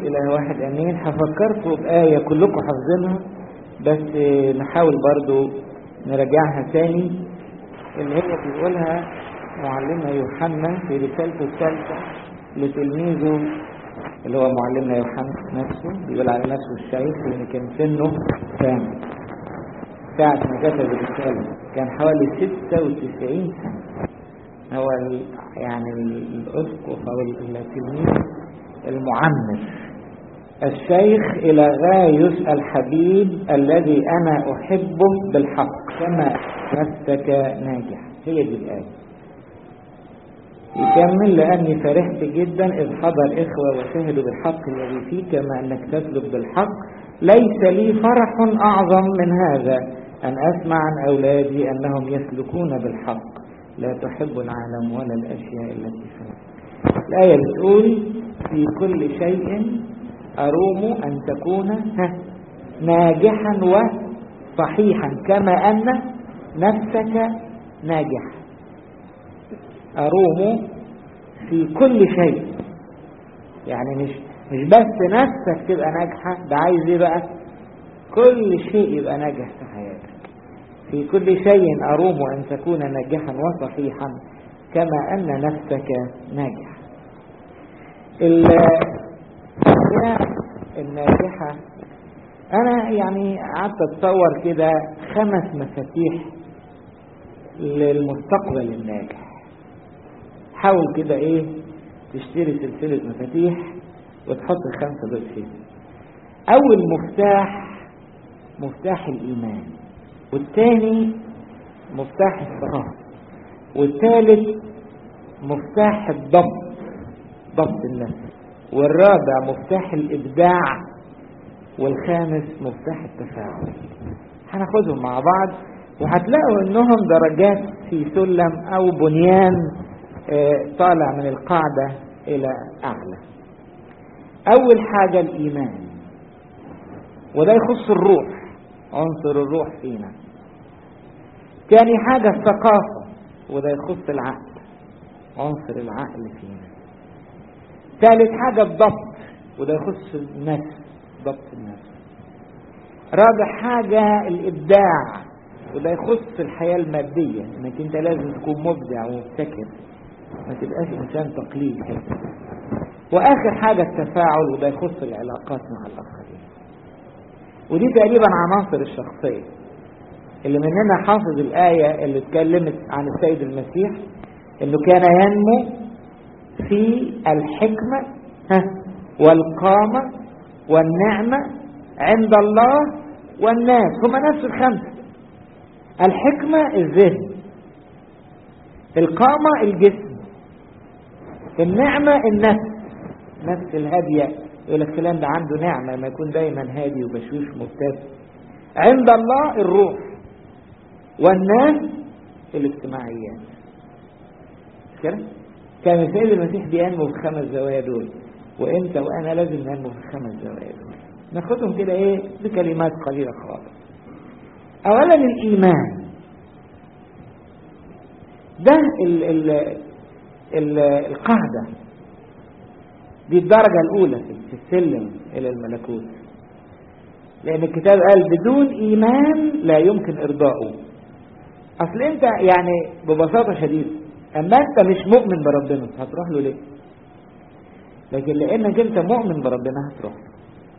إله واحد أمين هفكركم بآية كلكم حافظينها بس نحاول برضو نراجعها تاني اللي هي بيقولها معلمنا يوحنا في رسالته الثالثة لتلميذه اللي هو معلمنا يوحنا نفسه بيقول على نفسه الشيخ لأن كان سنه كام ساعة ما كتب الرسالة كان حوالي 96 سنة هو يعني الأسقف أو التلميذ المعنف الشيخ إلى غايس الحبيب الذي أنا أحبه بالحق كما نفسك ناجح هي دي الآية يكمل لأني فرحت جدا إذ حضر إخوة وشهدوا بالحق الذي فيه كما أنك تسلك بالحق ليس لي فرح أعظم من هذا أن أسمع عن أولادي أنهم يسلكون بالحق لا تحب العالم ولا الأشياء التي فيه الآية بتقول في كل شيء أروم أن تكون ناجحا وصحيحا كما أن نفسك ناجح أروم في كل شيء يعني مش مش بس نفسك تبقى ناجحة ده عايز ايه بقى كل شيء يبقى ناجح في حياتك في كل شيء أروم أن تكون ناجحا وصحيحا كما أن نفسك ناجح الناجحة أنا يعني قعدت أتصور كده خمس مفاتيح للمستقبل الناجح حاول كده إيه تشتري سلسلة مفاتيح وتحط الخمسة دول فيه أول مفتاح مفتاح الإيمان والثاني مفتاح الثقافة والثالث مفتاح الضبط ضبط النفس والرابع مفتاح الإبداع والخامس مفتاح التفاعل هناخدهم مع بعض وهتلاقوا انهم درجات في سلم او بنيان طالع من القاعدة الى اعلى اول حاجة الايمان وده يخص الروح عنصر الروح فينا تاني حاجة الثقافة وده يخص العقل عنصر العقل فينا ثالث حاجة الضبط وده يخص النفس ضبط النفس رابع حاجة الإبداع وده يخص الحياة المادية انك انت لازم تكون مبدع ومبتكر ما تبقاش انسان تقليدي كده واخر حاجة التفاعل وده يخص العلاقات مع الاخرين ودي تقريبا عناصر الشخصية اللي مننا حافظ الآية اللي اتكلمت عن السيد المسيح انه كان ينمو في الحكمة والقامة والنعمة عند الله والناس هما نفس الخمسة الحكمة الذهن القامة الجسم النعمة النفس نفس الهادية يقول لك فلان ده عنده نعمة ما يكون دايما هادي وبشوش مبتسم عند الله الروح والناس الاجتماعيات كده كان السيد المسيح بينمو في الخمس زوايا دول وانت وانا لازم ننمو في الخمس زوايا دول ناخدهم كده ايه بكلمات قليله خالص اولا الايمان ده ال ال ال القاعده دي الدرجه الاولى في السلم الى الملكوت لان الكتاب قال بدون ايمان لا يمكن ارضائه اصل انت يعني ببساطه شديده اما انت مش مؤمن بربنا هتروح له ليه لكن لانك انت مؤمن بربنا هتروح له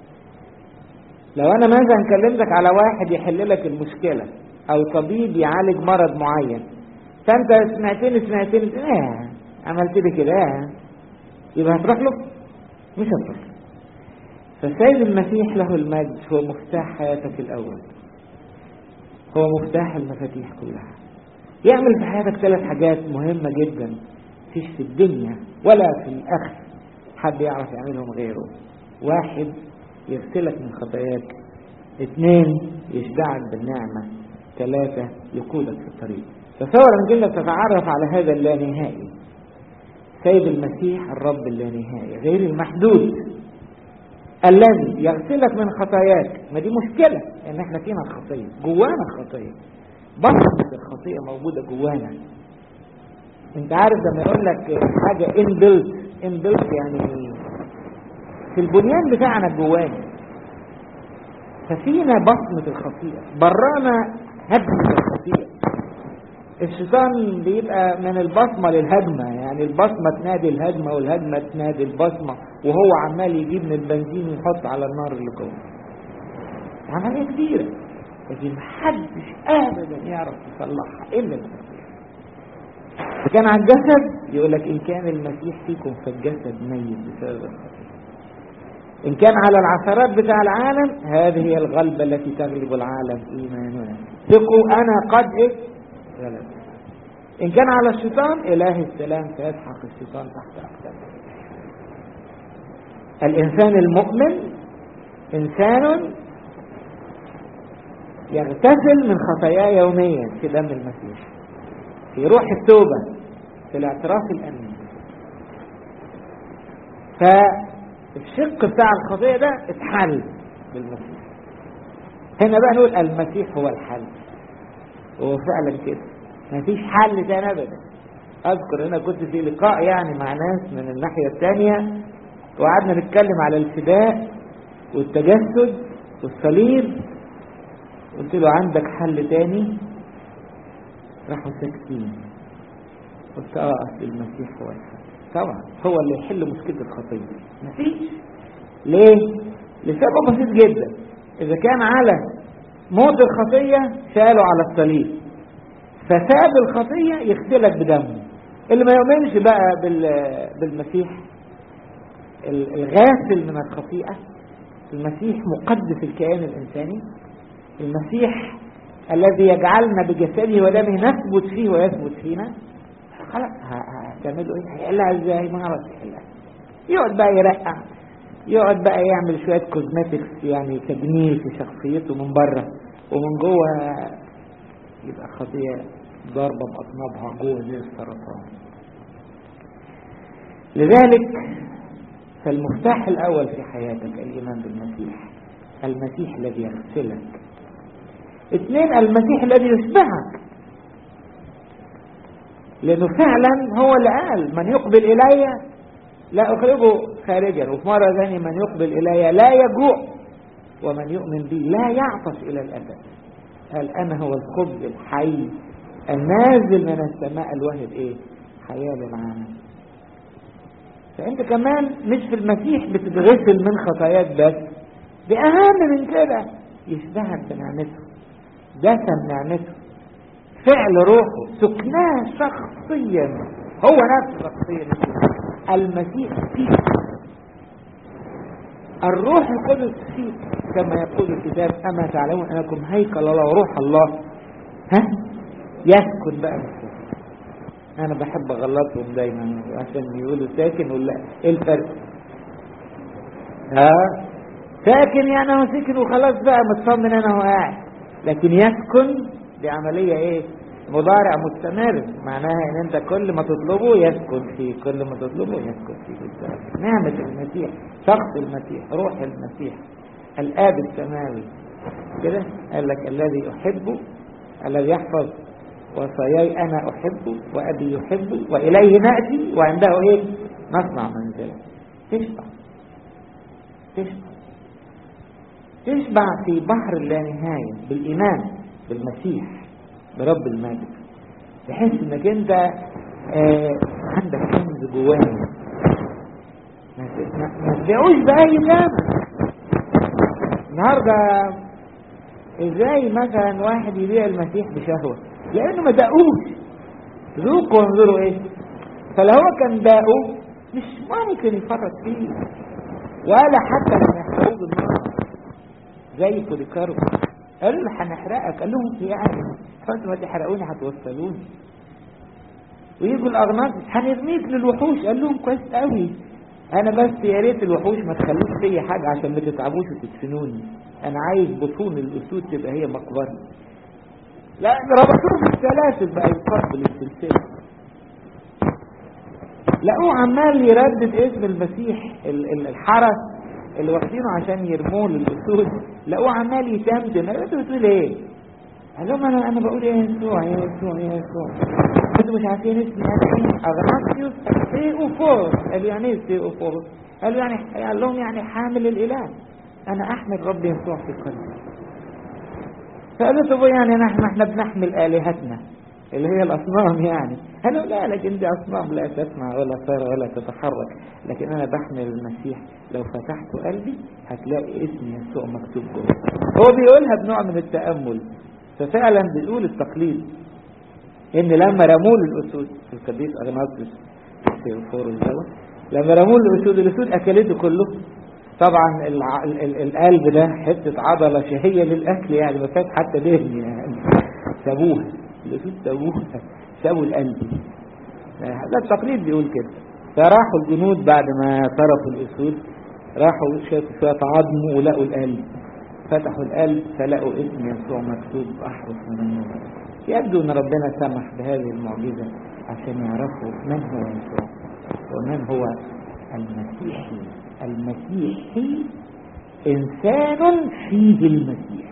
لو انا مثلا كلمتك على واحد يحل لك المشكله او طبيب يعالج مرض معين فانت سمعتني سمعتني اه عملت لي كده اه يبقى هتروح له مش هتروح له فالسيد المسيح له المجد هو مفتاح حياتك الاول هو مفتاح المفاتيح كلها يعمل في حياتك ثلاث حاجات مهمة جدا فيش في الدنيا ولا في الأخذ حد يعرف يعملهم غيره واحد يغسلك من خطاياك اثنين يشبعك بالنعمة ثلاثة يقودك في الطريق تصور انك انت تتعرف على هذا اللانهائي سيد المسيح الرب اللانهائي غير المحدود الذي يغسلك من خطاياك ما دي مشكلة ان احنا فينا الخطية جوانا الخطية بصمة الخطيئة موجودة جوانا انت عارف لما يقول لك حاجة inbuilt inbuilt يعني في البنيان بتاعنا الجواني ففينا بصمة الخطيئة برانا هدم الخطيئة الشيطان بيبقى من البصمة للهدمة يعني البصمة تنادي الهدمة والهدمة تنادي البصمة وهو عمال يجيب من البنزين ويحط على النار اللي جوه عملية كبيرة لكن محدش ابدا يعرف يصلحها الا المسيح كان على الجسد يقول لك ان كان المسيح فيكم فالجسد ميت بسبب الخطيه ان كان على العثرات بتاع العالم هذه هي الغلبه التي تغلب العالم ايماننا ثقوا انا قد ايه غلب ان كان على الشيطان اله السلام سيسحق الشيطان تحت اقدامه الانسان المؤمن انسان يغتسل من خطاياه يوميا في دم المسيح في روح التوبة في الاعتراف الأمين فالشق بتاع الخطية ده اتحل بالمسيح هنا بقى نقول المسيح هو الحل هو فعلا كده مفيش حل تاني ابدا اذكر هنا كنت في لقاء يعني مع ناس من الناحية الثانية وقعدنا نتكلم على الفداء والتجسد والصليب قلت له عندك حل تاني راحوا ساكتين قلت اه اصل المسيح هو الحل طبعا هو اللي يحل مشكله الخطيه مفيش ليه لسبب بسيط جدا اذا كان على موت الخطيه شالوا على الصليب فساب الخطيه يغسلك بدمه اللي ما يؤمنش بقى بالمسيح الغاسل من الخطيئه المسيح مقدس الكيان الانساني المسيح الذي يجعلنا بجسده ودمه نثبت فيه ويثبت فينا خلاص هتعملوا ايه هيحلها ازاي ما اعرفش يحلها يقعد بقى يرقع يقعد بقى يعمل شويه كوزماتكس يعني تجميل في شخصيته من بره ومن جوه يبقى خطيه ضاربه باطنابها جوه زي السرطان لذلك فالمفتاح الاول في حياتك الايمان بالمسيح المسيح الذي يغسلك اثنين المسيح الذي يشبهك لانه فعلا هو اللي قال من يقبل الي لا اخرجه خارجا وفي مره ثانيه من يقبل الي لا يجوع ومن يؤمن بي لا يعطش الى الابد قال انا هو الخبز الحي النازل من السماء الوهب ايه حياه للعالم فانت كمان مش في المسيح بتتغسل من خطاياك بس باهم من كده يشبهك بنعمته دسم نعمته فعل روحه سكناه شخصيا هو نفس شخصيا المسيح فيك الروح القدس فيك كما يقول الكتاب أما تعلمون أنكم هيكل الله وروح الله ها يسكن بقى فيك أنا بحب أغلطهم دايما عشان يقولوا ساكن ولا إيه الفرق ها ساكن يعني هو ساكن وخلاص بقى مطمن أنا هو قاعد لكن يسكن دي عملية ايه مضارع مستمر معناها ان انت كل ما تطلبه يسكن فيه كل ما تطلبه يسكن فيه بالظبط نعمة المسيح شخص المسيح روح المسيح الآب السماوي كده قال لك الذي أحبه الذي يحفظ وصاياي أنا أحبه وأبي يحبه وإليه نأتي وعنده إيه نصنع منزلا تشبع تشبع تشبع في بحر اللانهاية بالإيمان بالمسيح برب المجد تحس انك انت آه عندك كنز جواك ما تبيعوش بأي ثمن النهارده ازاي مثلا واحد يبيع المسيح بشهوة لانه ما دقوش ذوقوا وانظروا ايه فلو هو كان داقه مش ممكن يفرط فيه ولا حتى لما يحرقوه بالنار زي بوليكارو قالوا له هنحرقك قال لهم يعني فانتوا ما تحرقوني هتوصلوني ويجوا الاغناط هنرميك للوحوش قال لهم كويس قوي انا بس يا ريت الوحوش ما تخلوش فيا حاجه عشان ما تتعبوش وتدفنوني انا عايز بطون الاسود تبقى هي مقبرتي لا ربطوه بالسلاسل بقى يقبل السلسله لقوه عمال يردد اسم المسيح الحرس اللي واخدينه عشان يرموه للاسود لقوه عمال يتمتم انتوا بتقول ايه؟ قال لهم انا انا بقول يا يسوع يا يسوع يا يسوع انتوا مش عارفين اسمي انا ايه؟ اغناطيوس سي او فور قال يعني ايه سي او فور؟ قال له يعني قال لهم يعني حامل الاله انا احمل ربي يسوع في قلبي فقالوا طب يعني نحن احنا بنحمل الهتنا اللي هي الاصنام يعني قالوا لا لكن دي اصنام لا تسمع ولا ترى ولا تتحرك لكن انا بحمل المسيح لو فتحت قلبي هتلاقي اسم يسوع مكتوب جوه هو بيقولها بنوع من التامل ففعلا بيقول التقليد ان لما رموا الاسود في القديس اغناطيوس في فورس دوت لما رموا الاسود الاسود اكلته كله طبعا الع... ال... ال... القلب ده حته عضله شهيه للاكل يعني ما فيهاش حتى دهن يعني سابوها الاسود سابوها سابوا القلب ده التقليد بيقول كده فراحوا الجنود بعد ما طرفوا الاسود راحوا شافوا شويه عظم ولقوا القلب فتحوا القلب فلقوا اسم يسوع مكتوب احرف من النور يبدو ان ربنا سمح بهذه المعجزه عشان يعرفوا من هو يسوع ومن هو المسيحي المسيحي انسان فيه المسيح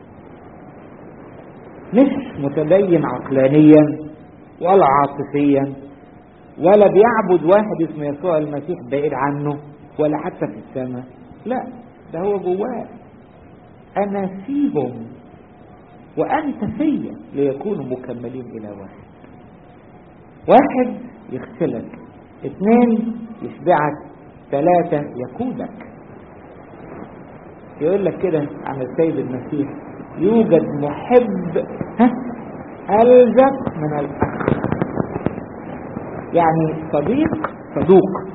مش متدين عقلانيا ولا عاطفيا ولا بيعبد واحد اسمه يسوع المسيح بعيد عنه ولا حتى في السماء لا ده هو جواه انا فيهم وانت فيا ليكونوا مكملين الى واحد واحد يغسلك اثنين يشبعك ثلاثة يقودك يقول لك كده عن السيد المسيح يوجد محب ها ألزق من الأخ يعني صديق صدوق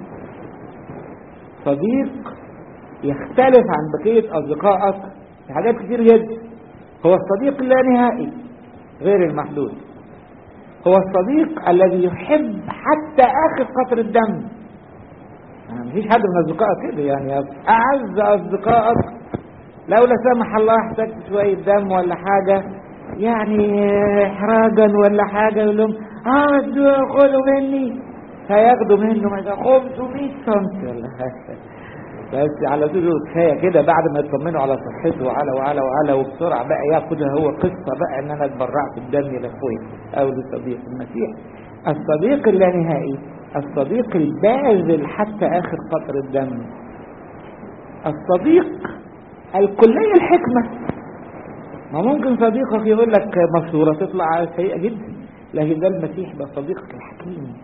صديق يختلف عن بقية أصدقائك في حاجات كتير جدا هو الصديق اللانهائي غير المحدود هو الصديق الذي يحب حتى آخر قطر الدم يعني مفيش حد من أصدقائك كده يعني أعز أصدقائك لو لا سمح الله احتجت شوية دم ولا حاجة يعني إحراجا ولا حاجة يقول لهم اه خدوا مني هياخدوا منه مثلا 500 سم ولا حاجة بس على طول كفايه كده بعد ما يطمنوا على صحته وعلى وعلى وعلى وبسرعه بقى ياخدها هو قصه بقى ان انا اتبرعت بدمي لاخويا او لصديق المسيح الصديق اللانهائي الصديق الباذل حتى اخر قطر الدم الصديق الكلية الحكمة ما ممكن صديقك يقول لك مشهورة تطلع سيئة جدا لكن ده المسيح ده صديقك الحكيم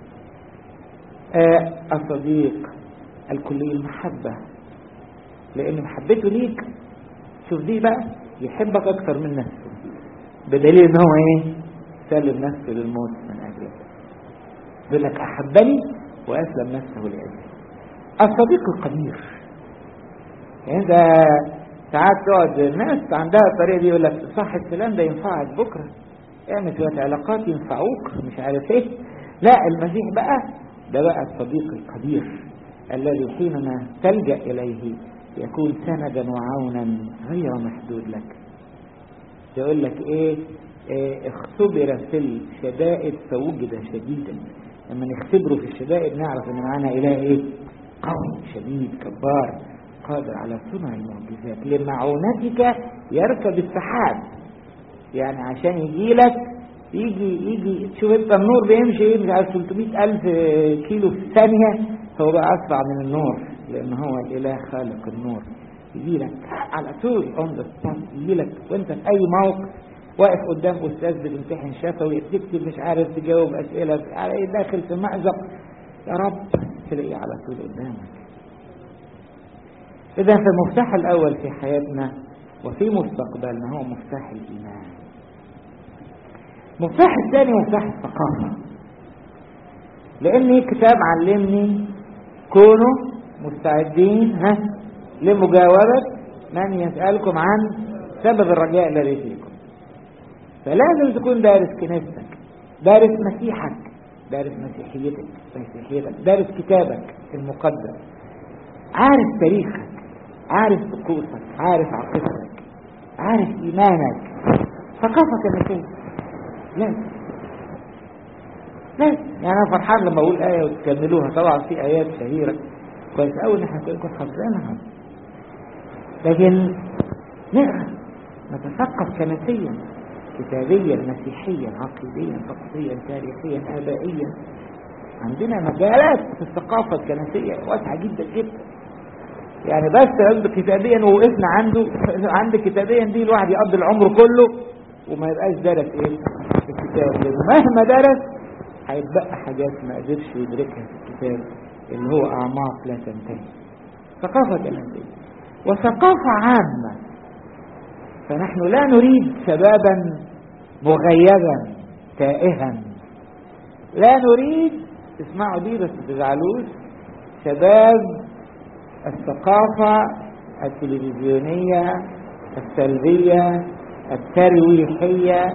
آه الصديق الكلية المحبة لأن محبته ليك شوف دي بقى يحبك أكتر من نفسه بدليل إن هو إيه سلم نفسه للموت من أجلك يقول لك أحبني وأسلم نفسه لأجلي الصديق القدير يعني ده ساعات تقعد الناس عندها الطريقة دي يقول لك صح الكلام ده ينفعك بكرة اعمل شوية علاقات ينفعوك مش عارف ايه لا المسيح بقى ده بقى الصديق القدير الذي حينما تلجأ إليه يكون سندا وعونا غير محدود لك يقول لك ايه, إيه اختبر في الشدائد فوجد شديدا لما نختبره في الشدائد نعرف ان معانا اله ايه قوي شديد كبار قادر على صنع المعجزات لمعونتك يركب السحاب يعني عشان يجي لك يجي يجي تشوف انت النور بيمشي ايه مش عارف 300 الف كيلو في ثانيه هو بقى اسرع من النور لان هو الاله خالق النور يجي لك على طول اون ذا سبوت يجي لك وانت في اي موقف واقف قدام استاذ بتمتحن شفوي بتكتب مش عارف تجاوب اسئله داخل في مأزق يا رب تلاقيه على طول قدامك إذا فالمفتاح الأول في حياتنا وفي مستقبلنا هو مفتاح الإيمان المفتاح الثاني مفتاح الثقافة لأن كتاب علمني كونوا مستعدين ها لمجاوبة من يسألكم عن سبب الرجاء الذي فيكم فلازم تكون دارس كنيستك دارس مسيحك دارس مسيحيتك مسيحيتك دارس كتابك المقدس عارف تاريخك عارف طقوسك عارف عقيدتك عارف ايمانك ثقافه كنسيه لازم لازم يعني انا فرحان لما اقول ايه وتكملوها طبعا في ايات شهيره كويس قوي ان احنا نكون حافظينها لكن نقرا نتثقف كنسيا كتابيا مسيحيا عقيديا طقسيا تاريخيا ابائيا عندنا مجالات في الثقافة الكنسية واسعة جدا جدا يعني بس عنده كتابيا ووقفنا عنده عند كتابيا دي الواحد يقضي العمر كله وما يبقاش درس ايه في الكتاب لانه مهما درس هيتبقى حاجات ما قدرش يدركها في الكتاب اللي هو اعماق لا تنتهي ثقافة كنسية وثقافة عامة فنحن لا نريد شبابا مغيبا تائها لا نريد اسمعوا دي بس تزعلوش شباب الثقافة التلفزيونية السلبية الترويحية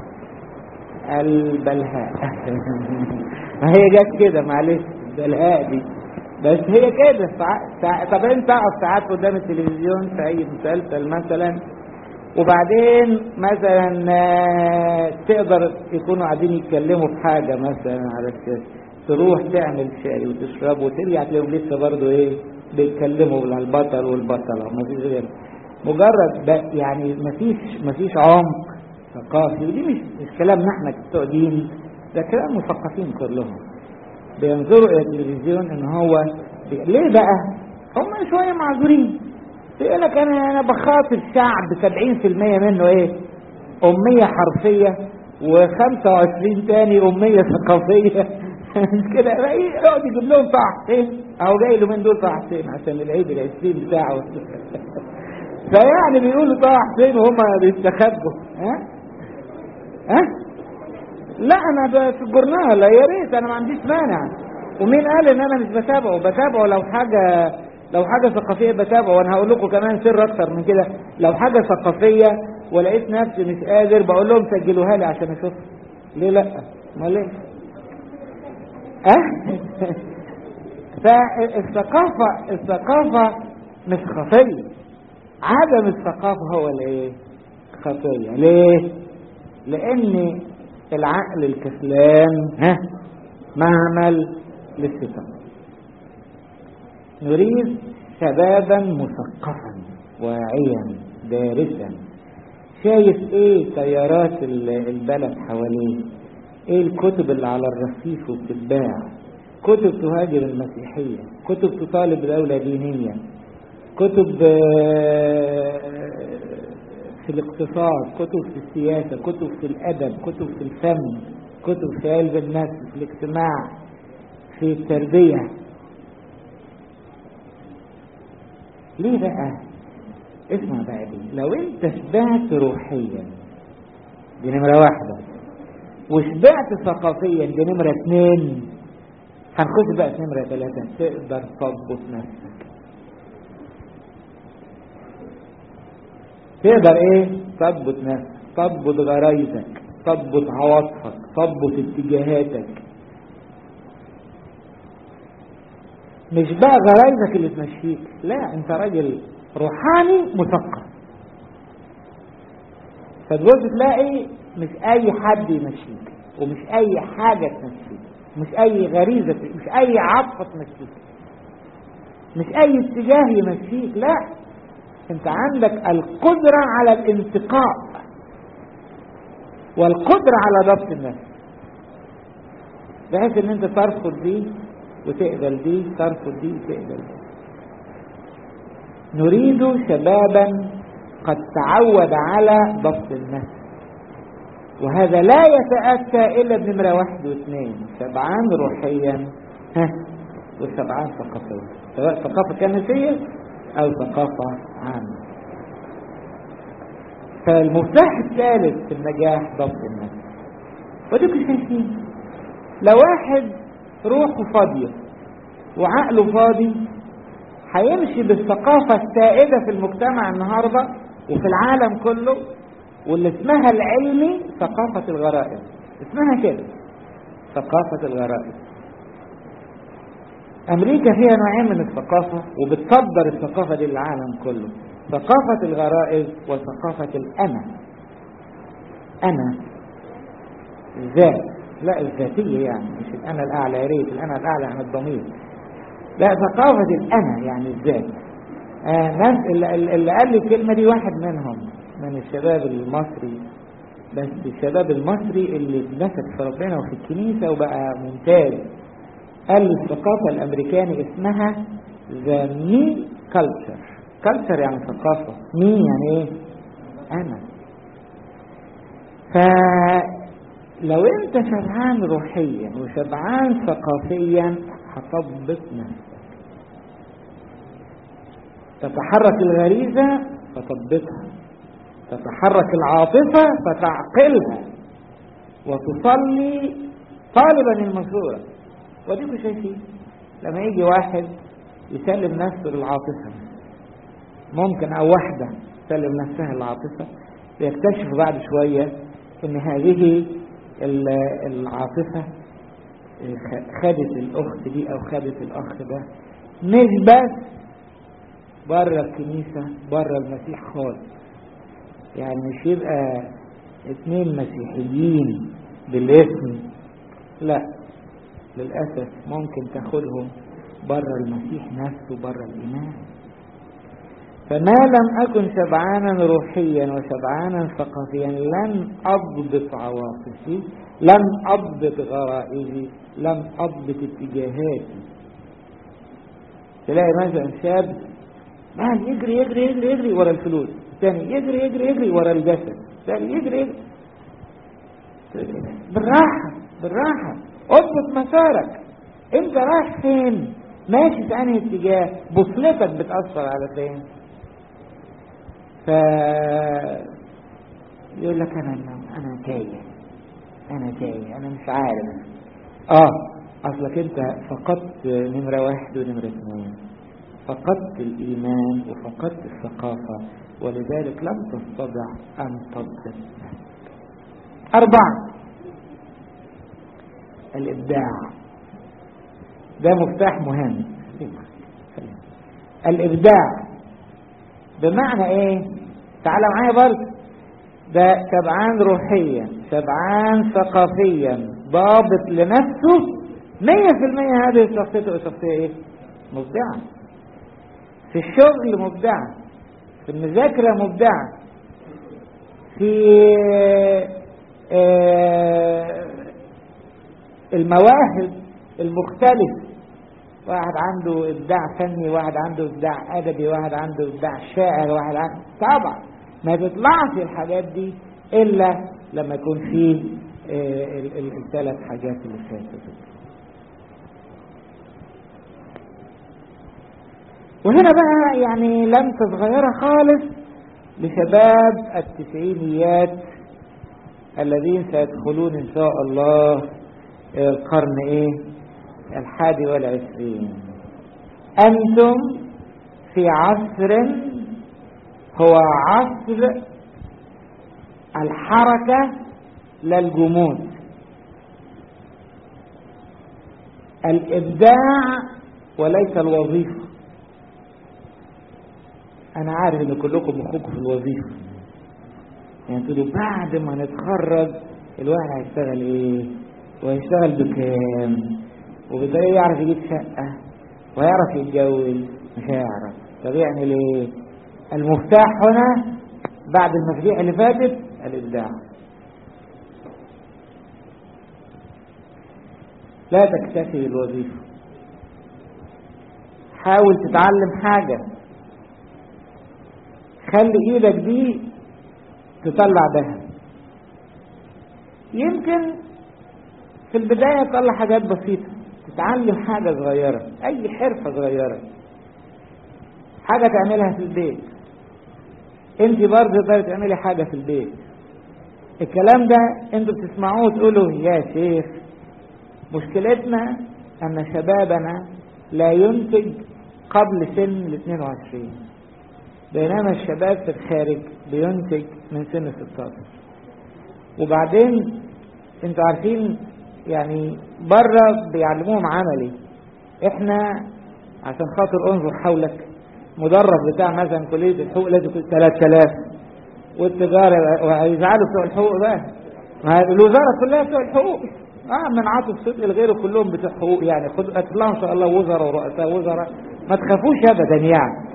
البلهاء ما هي جت كده معلش البلهاء دي بس هي كده ساعات ساع... طب انت اقف ساعات قدام التلفزيون في اي مسلسل مثلا وبعدين مثلا آه، تقدر يكونوا قاعدين يتكلموا في حاجه مثلا على الشاشه تروح تعمل شاي وتشرب وترجع تلاقيهم لسه برضه ايه بيتكلموا على البطل والبطله مفيش غير مجرد ب- يعني مفيش مفيش عمق ثقافي ودي مش مش كلامنا احنا بتوع دين ده كلام مثقفين كلهم بينظروا الى التلفزيون ان هو بي... ليه بقى هم شويه معذورين يقول لك انا انا بخاطب شعب 70% منه ايه اميه حرفيه و25 تاني اميه ثقافيه مش كده بقى ايه يقعد يجيب لهم طه حسين اهو جاي له من دول طه حسين عشان العيد العشرين بتاعه فيعني بيقولوا طه حسين وهم بيستخبوا ها ها لا انا ب- في الجورنال يا ريت انا ما عنديش مانع ومين قال ان انا مش بتابعه بتابعه لو حاجه لو حاجه ثقافيه بتابعه وانا هقول لكم كمان سر اكتر من كده لو حاجه ثقافيه ولقيت نفسي مش قادر بقول لهم سجلوها لي عشان اشوفها ليه لا ما ليه اه فالثقافه الثقافه مش خطيه عدم الثقافه هو الايه خطيه ليه لان العقل الكسلان ها معمل للشيطان نريد شبابا مثقفا واعيا دارسا شايف ايه تيارات ال- البلد حواليه ايه الكتب اللي على الرصيف وبتتباع كتب تهاجر المسيحية كتب تطالب دولة دينية كتب آه، في الاقتصاد كتب في السياسة كتب في الأدب كتب في الفن كتب في علم النفس في الاجتماع في التربية ليه بقى اسمع بقى دي لو انت شبعت روحيا دي نمرة واحدة وشبعت ثقافيا دي نمرة اتنين هنخش بقى في نمرة ثلاثة تقدر تضبط نفسك تقدر ايه تضبط نفسك تضبط غرايزك تضبط عواطفك تضبط اتجاهاتك مش بقى غرايزك اللي تمشيك لا انت راجل روحاني مثقف فتبص تلاقي مش اي حد يمشيك ومش اي حاجة تمشيك مش اي غريزة مش اي عطفة تمشيك مش اي اتجاه يمشيك لا انت عندك القدرة على الانتقاء والقدرة على ضبط النفس بحيث ان انت ترفض دي وتقبل دي ترفض دي وتقبل دي نريد شبابا قد تعود على ضبط النفس وهذا لا يتأتى إلا بنمرة واحد واثنين شبعان روحيا ها وشبعان ثقافيا سواء ثقافة كنسية أو ثقافة عامة فالمفتاح الثالث في النجاح ضبط النفس وديكم شايفين لو واحد روحه فاضية وعقله فاضي هيمشي بالثقافة السائدة في المجتمع النهاردة وفي العالم كله واللي اسمها العلمي ثقافة الغرائز اسمها كده ثقافة الغرائز أمريكا فيها نوعين من الثقافة وبتصدر الثقافة دي للعالم كله ثقافة الغرائز وثقافة الأنا أنا ذات لا الذاتية يعني مش الأنا الأعلى يا ريت الأنا الأعلى عن الضمير لا ثقافة الأنا يعني الذات آه ناس اللي, اللي قال لي الكلمة دي واحد منهم من الشباب المصري بس الشباب المصري اللي اتمسك في ربنا وفي الكنيسة وبقى ممتاز قال الثقافة الأمريكاني اسمها ذا مي كلتشر كلتشر يعني ثقافة مي يعني ايه أنا فلو انت شبعان روحيا وشبعان ثقافيا هتضبط نفسك تتحرك الغريزة فتضبطها تتحرك العاطفة فتعقلها وتصلي طالبا المشورة وديكوا شايفين لما يجي واحد يسلم نفسه للعاطفة ممكن او واحدة تسلم نفسها للعاطفة يكتشف بعد شوية ان هذه العاطفة خدت الاخت دي او خدت الاخ ده مش بس بره الكنيسة بره المسيح خالص يعني مش يبقى اتنين مسيحيين بالاسم لا للأسف ممكن تاخدهم بره المسيح نفسه بره الإيمان فما لم أكن شبعانا روحيا وشبعانا ثقافيا لن أضبط عواطفي لن أضبط غرائزي لن أضبط اتجاهاتي تلاقي مثلا شاب مال يجري يجري يجري يجري ورا الفلوس الثاني يجري يجري يجري ورا الجسد الثاني يجري يجري بالراحة بالراحة اضبط مسارك انت رايح فين ماشي في انهي اتجاه بوصلتك بتأثر على فين ف يقول لك انا انا تايه انا تايه انا مش عارف اه اصلك انت فقدت نمرة واحد ونمرة اثنين فقدت الايمان وفقدت الثقافة ولذلك لم تستطع ان تضبط اربعة الابداع ده مفتاح مهم الابداع بمعنى ايه تعالى معايا برضه ده شبعان روحيا شبعان ثقافيا ضابط لنفسه مية في المية هذه شخصيته شخصية ايه مبدعة في الشغل مبدعة في المذاكرة مبدعة في آه المواهب المختلفة واحد عنده ابداع فني واحد عنده ابداع ادبي واحد عنده ابداع شاعر واحد عنده طبعا ما تطلعش الحاجات دي الا لما يكون فيه الثلاث حاجات اللي فاتت وهنا بقى يعني لمسه صغيره خالص لشباب التسعينيات الذين سيدخلون ان شاء الله القرن ايه الحادي والعشرين انتم في عصر هو عصر الحركة للجمود الابداع وليس الوظيفة انا عارف ان كلكم مخكم في الوظيفة يعني تقولوا بعد ما نتخرج الواحد هيشتغل ايه وهيشتغل بكام وبالتالي يعرف يجيب شقة ويعرف يتجوز مش هيعرف طب يعمل ايه المفتاح هنا بعد المفاتيح اللي فاتت الابداع لا تكتفي بالوظيفة حاول تتعلم حاجة خلي ايدك دي تطلع ذهب يمكن في البداية تطلع حاجات بسيطة تتعلم حاجة صغيرة أي حرفة صغيرة حاجة تعملها في البيت انت برضه تقدري تعملي حاجة في البيت الكلام ده انتوا بتسمعوه تقولوا يا شيخ مشكلتنا ان شبابنا لا ينتج قبل سن ال 22 بينما الشباب في الخارج بينتج من سن 16 وبعدين انتوا عارفين يعني بره بيعلموهم عملي احنا عشان خاطر انظر حولك مدرب بتاع مثلا كلية الحقوق لازم يكون 3000 والتجارة وهيزعلوا بتوع الحقوق بقى الوزارة كلها بتوع الحقوق اه من عاطف صدق لغيره كلهم بتوع حقوق يعني خد اطلعوا ان شاء الله وزراء ورؤساء وزراء ما تخافوش ابدا يعني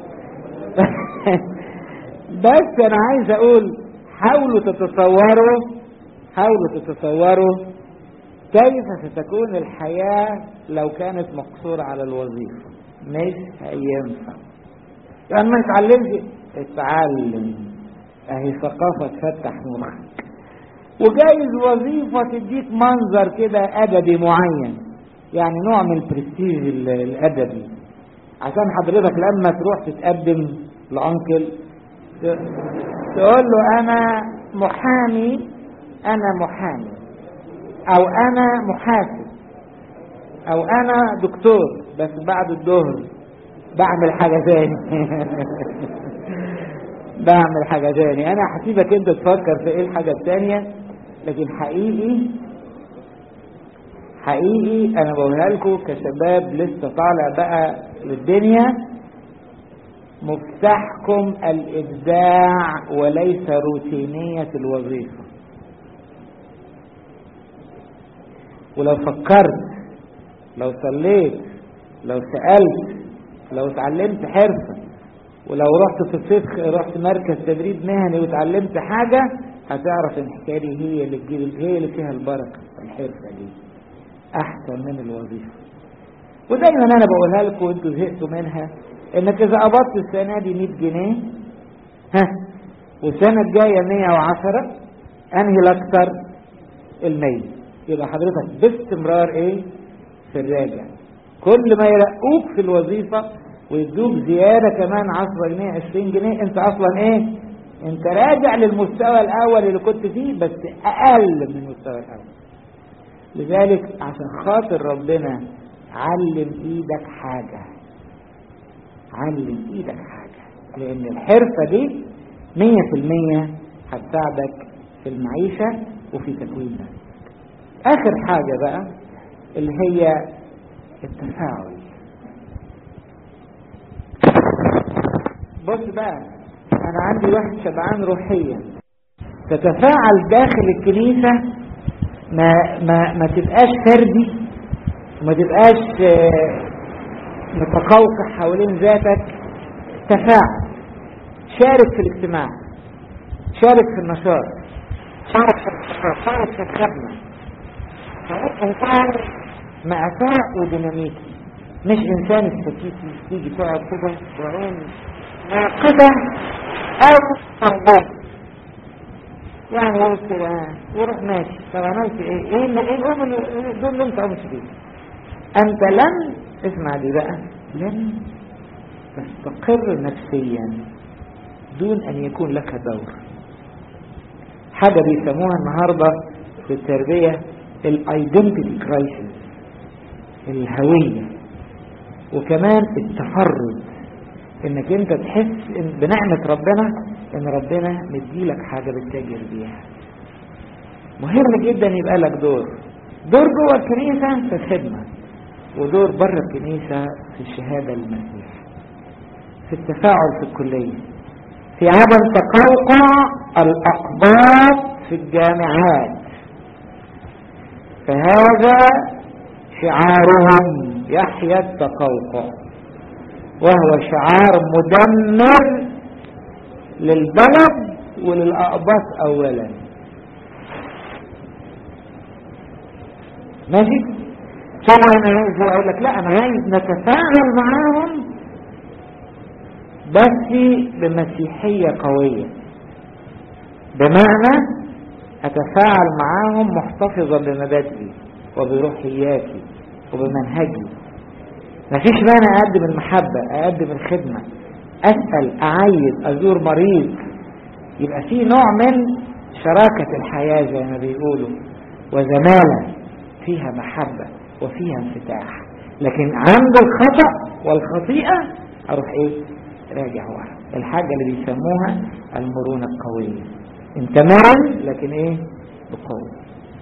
بس انا عايز اقول حاولوا تتصوروا حاولوا تتصوروا كيف ستكون الحياة لو كانت مقصورة على الوظيفة مش هينفع يعني ما يتعلمش اتعلم اهي ثقافة تفتح مخك وجايز وظيفة تديك منظر كده أدبي معين يعني نوع من البرستيج الأدبي عشان حضرتك لما تروح تتقدم لأنكل تقول له أنا محامي أنا محامي أو أنا محاسب أو أنا دكتور بس بعد الظهر بعمل حاجة تاني بعمل حاجة تاني أنا هسيبك أنت تفكر في إيه الحاجة التانية لكن حقيقي حقيقي أنا بقولها لكم كشباب لسه طالع بقى للدنيا مفتاحكم الإبداع وليس روتينية الوظيفة ولو فكرت لو صليت لو سألت لو اتعلمت حرفة ولو رحت في الفسخ رحت مركز تدريب مهني وتعلمت حاجة هتعرف ان الحكاية دي هي اللي تجيب هي اللي فيها البركة الحرفة دي احسن من الوظيفة ودايما انا بقولها لكم وانتوا زهقتوا منها انك اذا قبضت السنة دي 100 جنيه ها والسنة الجاية 110 انهي الاكثر ال100 يبقى حضرتك باستمرار ايه في الراجع كل ما يرقوك في الوظيفة ويدوك زيادة كمان 10 جنيه 20 جنيه انت اصلا ايه انت راجع للمستوى الاول اللي كنت فيه بس اقل من المستوى الاول لذلك عشان خاطر ربنا علم ايدك حاجة علم ايدك حاجة لان الحرفة دي مية في المية هتساعدك في المعيشة وفي تكوين نفسك اخر حاجة بقى اللي هي التفاعل بص بقى انا عندي واحد شبعان روحيا تتفاعل داخل الكنيسة ما, ما, ما تبقاش فردي وما تبقاش متقوقع حوالين ذاتك تفاعل شارك في الاجتماع شارك في النشاط شارك في النشاط شارك في الخدمة انسان مأساة وديناميكي مش انسان استاتيكي تيجي تقعد كده وعين ناقدة او مربوط يعني يقول كده يروح ماشي طب عملت ايه ايه اللي ايه الام اللي دول اللي انت قمت بيه انت لن اسمع دي بقى لن تستقر نفسيا دون ان يكون لك دور حاجة بيسموها النهاردة في التربية الايدنتيتي كرايسيس الهوية وكمان التفرد انك انت تحس إن بنعمة ربنا ان ربنا مديلك حاجة بتتاجر بيها مهم جدا يبقى لك دور دور جوه الكنيسة في الخدمة ودور بره الكنيسة في الشهادة للمسيح في التفاعل في الكلية في عدم تقوقع الأقباط في الجامعات فهذا شعارهم يحيى التقوقع وهو شعار مدمر للبلد وللأقباط أولا ماشي ثم انا عايز اقول لك لا انا عايز نتفاعل معاهم بس بمسيحية قوية بمعنى اتفاعل معاهم محتفظا بمبادئي وبروحياتي وبمنهجي مفيش مانع اقدم المحبة اقدم الخدمة اسأل اعيد ازور مريض يبقى في نوع من شراكة الحياة زي ما بيقولوا وزمالة فيها محبة وفيها انفتاح لكن عند الخطأ والخطيئة اروح ايه راجع ورا الحاجة اللي بيسموها المرونة القوية انت مرن لكن ايه بقوة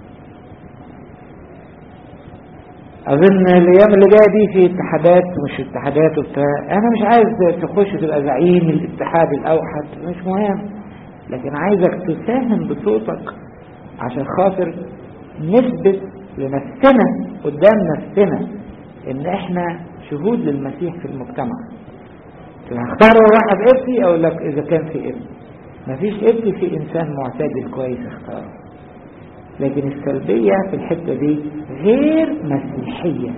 اظن الايام اللي جايه دي في اتحادات ومش اتحادات وبتاع انا مش عايز تخش تبقى زعيم الاتحاد الاوحد مش مهم لكن عايزك تساهم بصوتك عشان خاطر نثبت لنفسنا قدام نفسنا ان احنا شهود للمسيح في المجتمع هختار واحد ابتي او لك اذا كان في ابن مفيش ابتي في انسان معتدل كويس اختاره لكن السلبية في الحتة دي غير مسيحية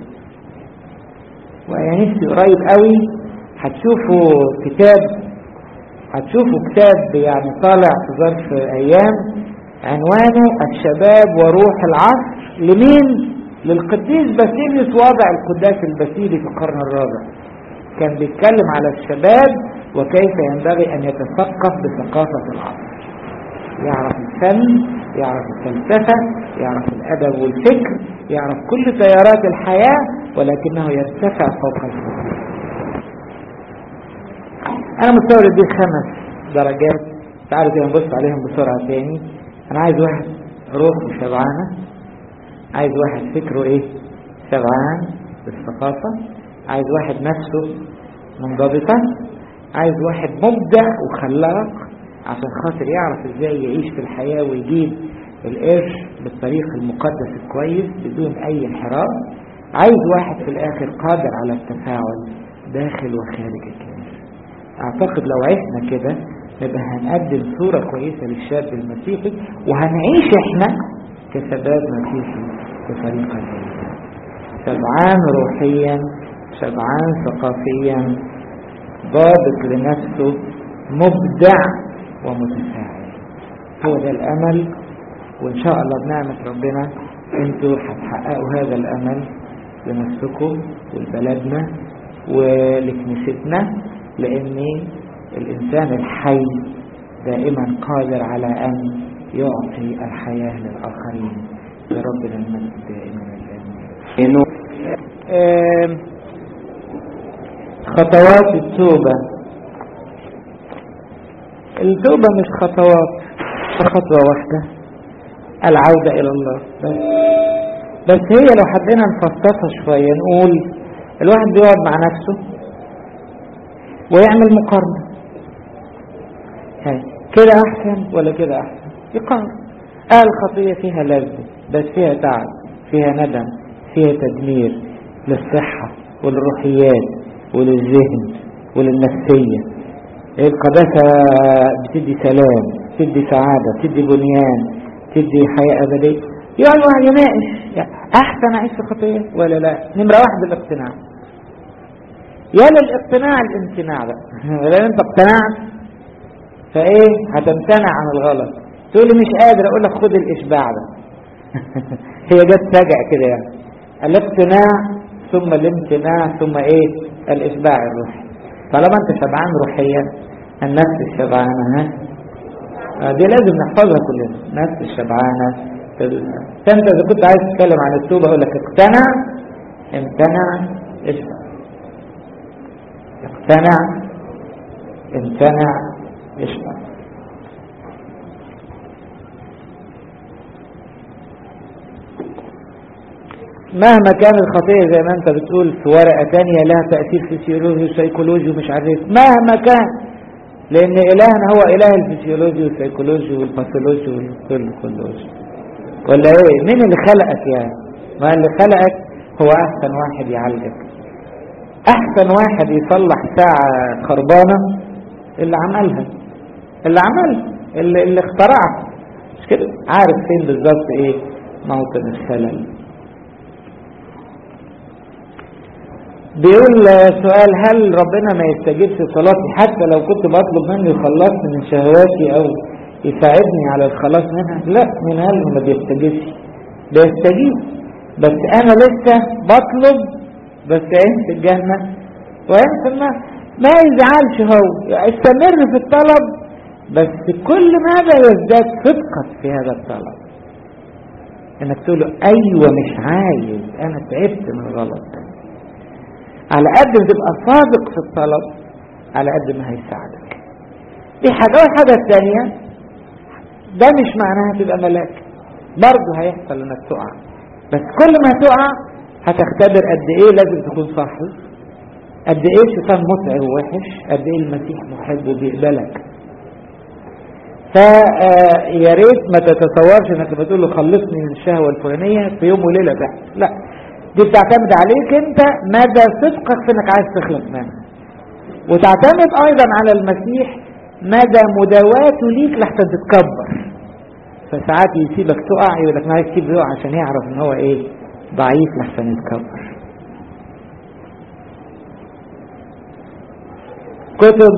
ويا نفسي قريب قوي هتشوفوا كتاب هتشوفوا كتاب يعني طالع في ظرف ايام عنوانه الشباب وروح العصر لمين للقديس باسيليوس وضع القداس الباسيلي في القرن الرابع كان بيتكلم على الشباب وكيف ينبغي ان يتثقف بثقافة العصر يعرف الفن يعرف الفلسفة يعرف الأدب والفكر يعرف كل تيارات الحياة ولكنه يرتفع فوق الفكر أنا مستورد دي خمس درجات تعالوا كده نبص عليهم بسرعة تاني أنا عايز واحد روحه شبعانة عايز واحد فكره إيه شبعان بالثقافة عايز واحد نفسه منضبطة عايز واحد مبدع وخلاق عشان خاطر يعرف ازاي يعيش في الحياة ويجيب القرش بالطريق المقدس الكويس بدون اي انحراف عايز واحد في الاخر قادر على التفاعل داخل وخارج الكنيسة اعتقد لو عشنا كده نبقى هنقدم صورة كويسة للشاب المسيحي وهنعيش احنا كشباب مسيحي بطريقة جيدة شبعان روحيا شبعان ثقافيا ضابط لنفسه مبدع ومتفاعل هو ده الامل وان شاء الله بنعمة ربنا انتوا هتحققوا هذا الامل لنفسكم ولبلدنا ولكنيستنا لان الانسان الحي دائما قادر على ان يعطي الحياة للاخرين لربنا المجد دائما الامين خطوات التوبة التوبة مش خطوات خطوة واحدة العودة إلى الله بس بس هي لو حبينا نفصصها شوية نقول الواحد بيقعد مع نفسه ويعمل مقارنة كده أحسن ولا كده أحسن يقارن آه الخطية فيها لذة بس فيها تعب فيها ندم فيها تدمير للصحة وللروحيات وللذهن وللنفسية القداسة بتدي سلام بتدي سعادة بتدي بنيان بتدي حياة أبدية يقعد واحد يناقش أحسن أعيش في خطية ولا لا نمرة واحد الاقتناع يا للاقتناع الامتناع بقى لأن أنت اقتنعت فإيه هتمتنع عن الغلط تقول لي مش قادر أقول لك خد الإشباع ده هي جت فجأة كده يعني الاقتناع ثم الامتناع ثم ايه الاشباع الروحي طالما انت شبعان روحيا النفس الشبعانة ها دي لازم نحفظها كلنا النفس الشبعانة انت اذا كنت عايز تتكلم عن التوبة اقول لك اقتنع امتنع اشبع اقتنع امتنع اشبع مهما كان الخطية زي ما انت بتقول في ورقة تانية لها تأثير فسيولوجي وسيكولوجي ومش عارف مهما كان لأن إلهنا هو إله الفسيولوجي والسيكولوجي والباثولوجي والكلولوجي ولا إيه مين اللي خلقك يعني ما اللي خلقك هو أحسن واحد يعالجك أحسن واحد يصلح ساعة خربانة اللي عملها اللي عملها اللي, اللي اخترعها مش كده عارف فين بالظبط ايه موطن الخلل بيقول سؤال هل ربنا ما يستجيبش صلاتي حتى لو كنت بطلب منه يخلصني من شهواتي او يساعدني على الخلاص منها لا من هل ما بيستجيبش بيستجيب بس انا لسه بطلب بس عين في الجنة وعين في النار ما يزعلش هو استمر في الطلب بس كل ماذا يزداد صدقك في هذا الطلب انك تقول له ايوه مش عايز انا تعبت من الغلط على قد ما تبقى صادق في الطلب على قد ما هيساعدك دي حاجة والحاجة الثانية ده مش معناها تبقى ملاك برضه هيحصل انك تقع بس كل ما تقع هتختبر قد ايه لازم تكون صاحي قد ايه الشيطان متعب ووحش قد ايه المسيح محب وبيقبلك فيا ريت ما تتصورش انك بتقول له خلصني من الشهوه الفلانيه في يوم وليله تحت لا دي بتعتمد عليك انت مدى صدقك في انك عايز تخلص منها وتعتمد ايضا على المسيح مدى مداواته ليك لحتى تتكبر فساعات يسيبك تقع يقول لك ما يسيب يقع عشان يعرف ان هو ايه ضعيف لحسن يتكبر كتب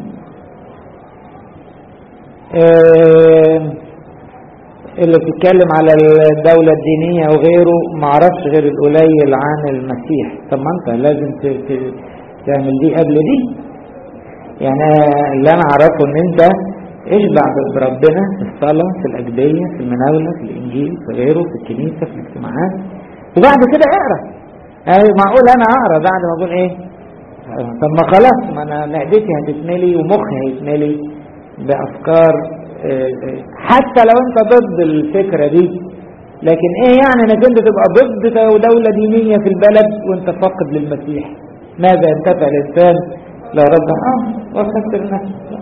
آه اللي بتتكلم على الدولة الدينية وغيره معرفش غير القليل عن المسيح طب ما انت لازم تعمل دي قبل دي يعني اللي انا اعرفه ان انت اشبع بربنا في الصلاة في الأجبية في المناولة في الإنجيل في غيره في الكنيسة في الاجتماعات وبعد كده اقرا يعني معقول انا اقرا بعد ما اقول ايه طب ما خلاص ما انا معدتي هتتملي ومخي هيتملي بافكار حتى لو انت ضد الفكرة دي لكن ايه يعني انك انت تبقى ضد دولة دينية في البلد وانت فاقد للمسيح ماذا ينتفع الانسان لو رب اه وخسر نفسه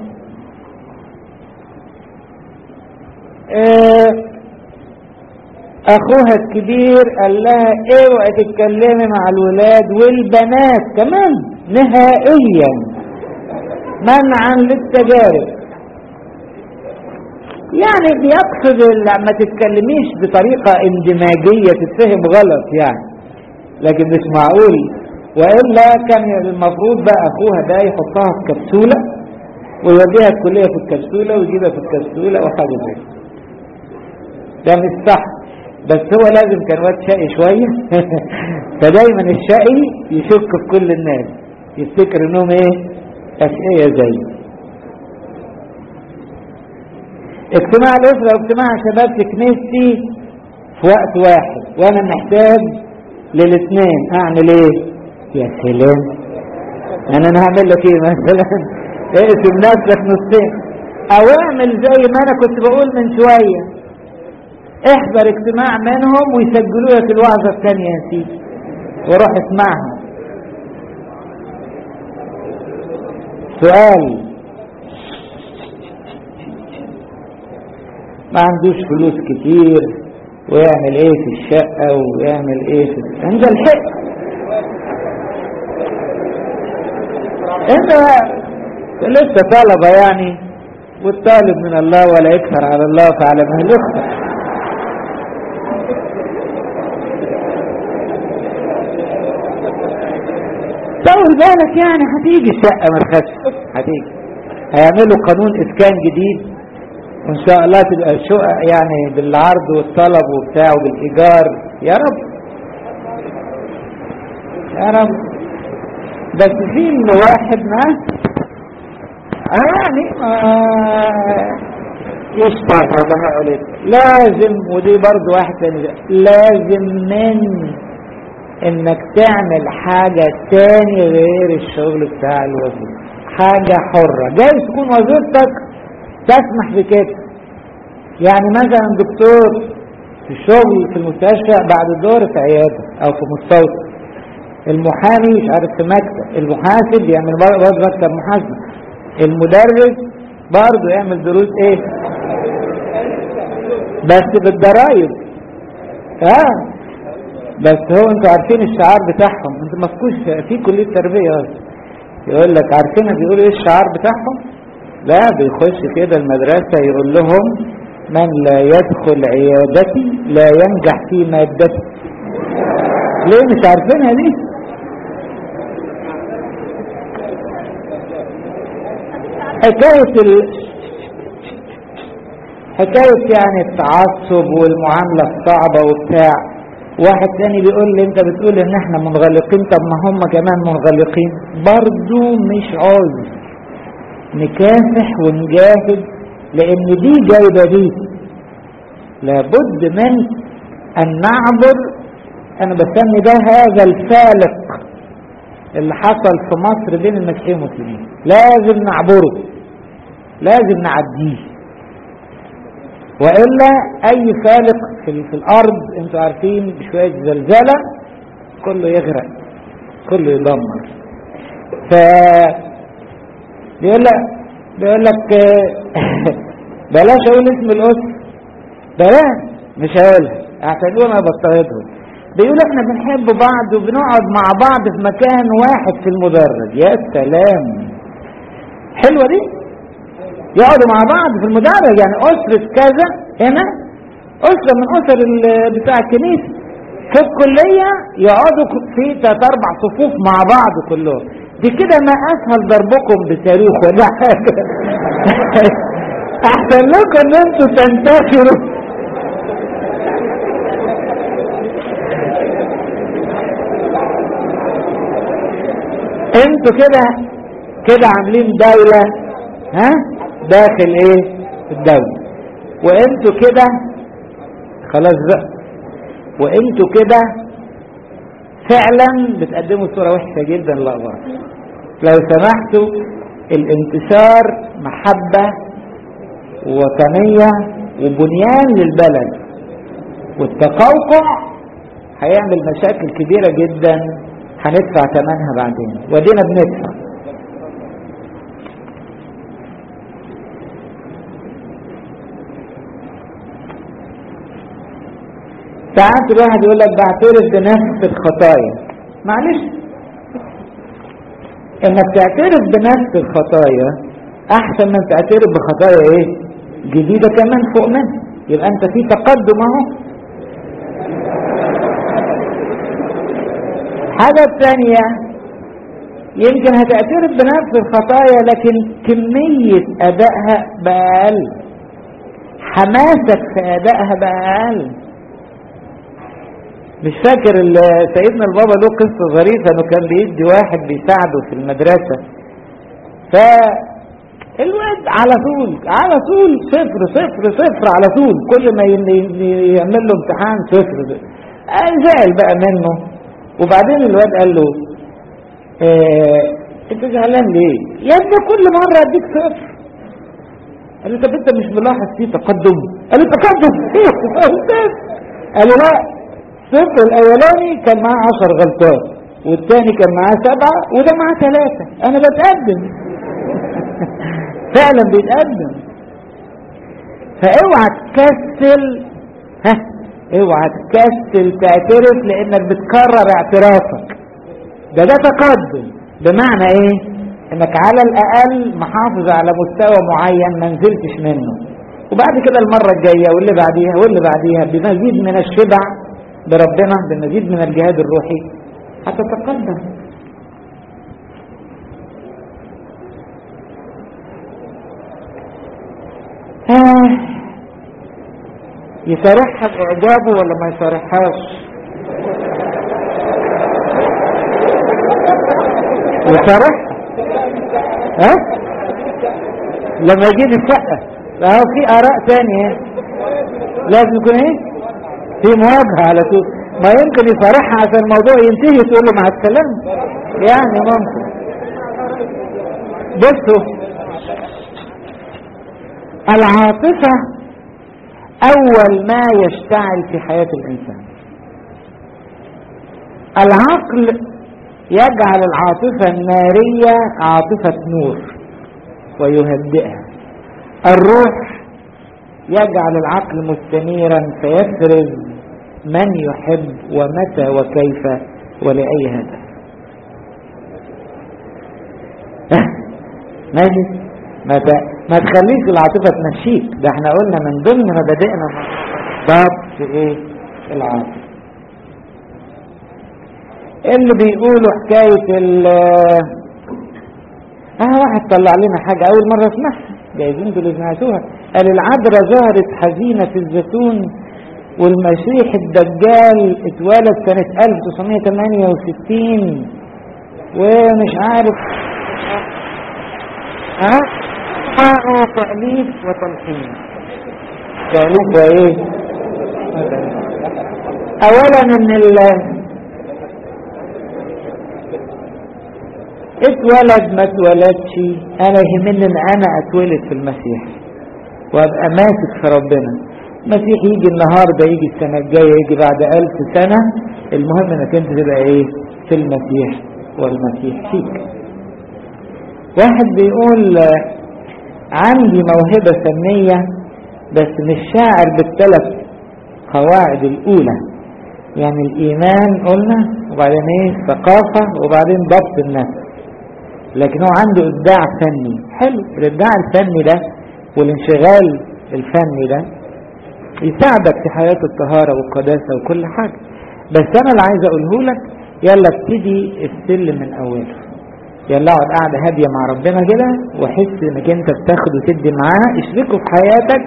اه اخوها الكبير قال لها اوعي تتكلمي مع الولاد والبنات كمان نهائيا منعا للتجارب يعني بيقصد لما تتكلميش بطريقة اندماجية تتفهم غلط يعني لكن مش معقول وإلا كان المفروض بقى أخوها ده يحطها في كبسولة ويوديها الكلية في الكبسولة ويجيبها في الكبسولة وحاجة زي ده مش صح بس هو لازم كان واد شقي شوية فدايما الشقي يشك في كل الناس يفتكر انهم ايه اشقية زيه اجتماع الأسرة واجتماع شباب في كنيستي في وقت واحد وأنا محتاج للاثنين أعمل إيه؟ يا سلام يعني أنا هعمل لك إيه مثلا؟ اقسم نفسك نصين أو اعمل زي ما أنا كنت بقول من شوية احضر اجتماع منهم ويسجلوا لك الوعظة الثانية يا سيدي وروح اسمعها سؤال ما عندوش فلوس كتير ويعمل ايه في الشقة ويعمل ايه في عند الحق انت لسه طلبة يعني والطالب من الله ولا يكثر على الله فعلى ما يخسر طول بالك يعني هتيجي الشقة ما تخافش هتيجي هيعملوا قانون اسكان جديد وان شاء الله تبقى الشقق يعني بالعرض والطلب وبتاع وبالايجار يا رب يا رب بس في واحد معاه يعني يشبه الله عليك لازم ودي برضو واحد تاني لازم من انك تعمل حاجة تاني غير الشغل بتاع الوظيفة حاجة حرة جايز تكون وظيفتك تسمح بكده يعني مثلا دكتور في الشغل في المستشفى بعد الدور في عيادة او في مستوصف المحامي مش عارف في مكتب المحاسب يعمل برضه مكتب محاسبة المدرس برضه يعمل دروس ايه بس بالضرايب اه بس هو انتوا عارفين الشعار بتاعهم انتوا ما فيكوش في كليه تربيه اصلا يقول لك عارفين بيقولوا ايه الشعار بتاعهم لا بيخش كده المدرسه يقول لهم من لا يدخل عيادتي لا ينجح في مادتي ليه مش عارفينها دي حكايه ال... حكايه يعني التعصب والمعامله الصعبه وبتاع واحد تاني بيقول لي انت بتقول ان احنا منغلقين طب ما هم كمان منغلقين برضو مش عذر نكافح ونجاهد لان دي جايبه دي لابد من ان نعبر انا بسمي ده هذا الفالق اللي حصل في مصر بين المسيحيين والمسلمين لازم نعبره لازم نعديه وإلا أي فالق في, في الأرض أنتوا عارفين بشوية زلزلة كله يغرق كله يدمر ف بيقول لك بيقول لك بلاش أقول اسم الأسر بلاش مش هقولها اعتبروها ما بطلتهم بيقول احنا بنحب بعض وبنقعد مع بعض في مكان واحد في المدرج يا سلام حلوة دي يقعدوا مع بعض في المدرج يعني أسرة كذا هنا أسرة من أسر ال- بتاع الكنيسة في الكلية يقعدوا في تلات أربع صفوف مع بعض كلهم دي كده ما أسهل ضربكم بصاروخ ولا حاجة أحسن لكم إن أنتوا تنتشروا انتوا كده كده عاملين دولة ها داخل ايه الدولة وانتوا كده خلاص بقى وانتوا كده فعلا بتقدموا صورة وحشة جدا للأخبار لو سمحتوا الانتشار محبة وطنية وبنيان للبلد والتقوقع هيعمل مشاكل كبيرة جدا هندفع ثمنها بعدين ودينا بندفع ساعات الواحد يقول لك بعترف بنفس الخطايا معلش انك تعترف بنفس الخطايا احسن من تعترف بخطايا ايه جديدة كمان فوق منها يبقى انت في تقدم اهو الحاجة الثانية يمكن هتعترف بنفس الخطايا لكن كمية أدائها بقى أقل حماسك في أدائها بقى أقل مش فاكر ال- سيدنا البابا له قصة ظريفة انه كان بيدي واحد بيساعده في المدرسة فالواد على طول على طول صفر صفر صفر على طول كل ما ي- ي- يعمل له امتحان صفر آه، زعل بقى منه وبعدين الواد قال له اه انت زعلان ليه يا ابني كل مرة اديك صفر قال له طب انت مش ملاحظ فيه تقدم قال له تقدم ايه قال له لا الصفر الاولاني كان معاه عشر غلطات والتاني كان معاه سبعة وده معاه ثلاثة انا بتقدم فعلا بيتقدم فاوعى تكسل ها اوعى تكسل تعترف لانك بتكرر اعترافك ده ده تقدم بمعنى ايه انك على الاقل محافظ على مستوى معين ما نزلتش منه وبعد كده المرة الجاية واللي بعديها واللي بعديها بمزيد من الشبع بربنا بمزيد من الجهاد الروحي هتتقدم آه يصارحها بإعجابه ولا ما يصارحهاش يصارحها ها لما يجيب الشقة اهو في آراء تانية لازم يكون ايه في مواجهة على طول ما يمكن يصارحها عشان الموضوع ينتهي تقول له مع السلامة يعني ممكن بصوا العاطفة أول ما يشتعل في حياة الإنسان العقل يجعل العاطفة النارية عاطفة نور ويهدئها الروح يجعل العقل مستنيرا فيفرز من يحب ومتى وكيف ولأي هدف ماشي ما ت... ما تخليش العاطفة تمشيك ده احنا قلنا من ضمن مبادئنا ضبط ايه العاطفة اللي بيقولوا حكاية ال اه واحد طلع لنا حاجة اول مرة اسمعها جايزين دول اللي سمعتوها قال العذراء ظهرت حزينة في الزيتون والمسيح الدجال اتولد سنة 1968 ومش عارف ها اه تأليف وتلحين تأليف وايه اولا ان ال اتولد ما اتولدش انا يهمني ان انا اتولد في المسيح وابقى ماسك في ربنا المسيح يجي النهارده يجي السنه الجايه يجي بعد ألف سنه المهم انك انت تبقى ايه في المسيح والمسيح فيك واحد بيقول عندي موهبة فنية بس مش شاعر بالثلاث قواعد الأولى يعني الإيمان قلنا وبعدين إيه ثقافة وبعدين ضبط النفس لكن هو عنده إبداع فني حلو الإبداع الفني ده والانشغال الفني ده يساعدك في حياة الطهارة والقداسة وكل حاجة بس انا اللي عايز اقوله لك يلا ابتدي السلم من اوله يلا اقعد قاعدة هادية مع ربنا كده وحس انك انت بتاخد وتدي معاه اشركه في حياتك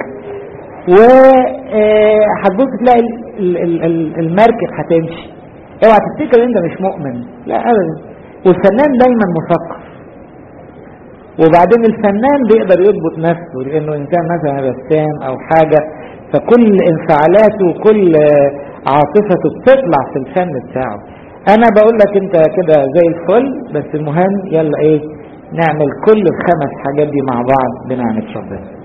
وهتبص تلاقي المركب هتمشي اوعى تفتكر انت مش مؤمن لا ابدا والفنان دايما مثقف وبعدين الفنان بيقدر يضبط نفسه لانه انسان مثلا رسام او حاجة فكل انفعالاته وكل عاطفته بتطلع في الفن بتاعه انا بقول لك انت كده زي الفل بس المهم يلا ايه نعمل كل الخمس حاجات دي مع بعض بنعمة ربنا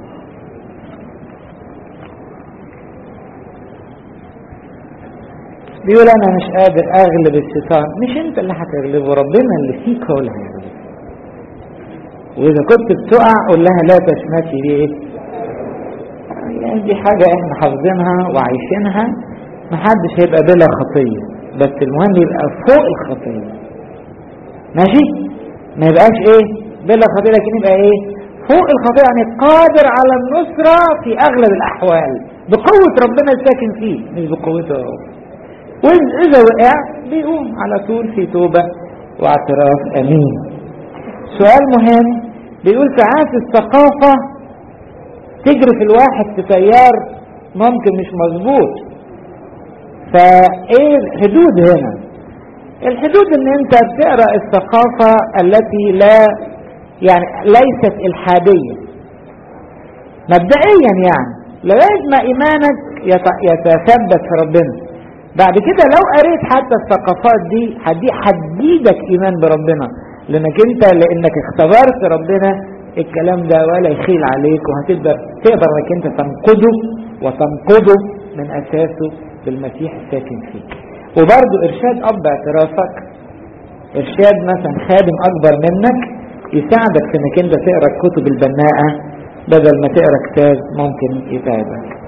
بيقول انا مش قادر اغلب الشيطان مش انت اللي هتغلبه ربنا اللي فيك هو اللي هيغلبه واذا كنت بتقع قول لها لا تشمتي دي ايه يعني دي حاجة احنا حافظينها وعايشينها محدش هيبقى بلا خطية بس المهم يبقى فوق الخطية ماشي ما يبقاش ايه بلا خطية لكن يبقى ايه فوق الخطية يعني قادر على النصرة في اغلب الاحوال بقوة ربنا الساكن فيه مش بقوته هو وإذا وقع بيقوم على طول في توبة واعتراف أمين سؤال مهم بيقول ساعات الثقافة تجري في الواحد في تيار ممكن مش مظبوط فايه الحدود هنا الحدود ان انت بتقرا الثقافة التي لا يعني ليست الحادية مبدئيا يعني لغاية ما ايمانك يتثبت في ربنا بعد كده لو قريت حتى الثقافات دي دي هتزيدك ايمان بربنا لانك انت لانك اختبرت ربنا الكلام ده ولا يخيل عليك وهتقدر تقدر انك انت تنقده وتنقده من اساسه بالمسيح الساكن فيك وبرضه ارشاد اب اعترافك ارشاد مثلا خادم اكبر منك يساعدك في انك انت تقرا الكتب البناءه بدل ما تقرا كتاب ممكن يتعبك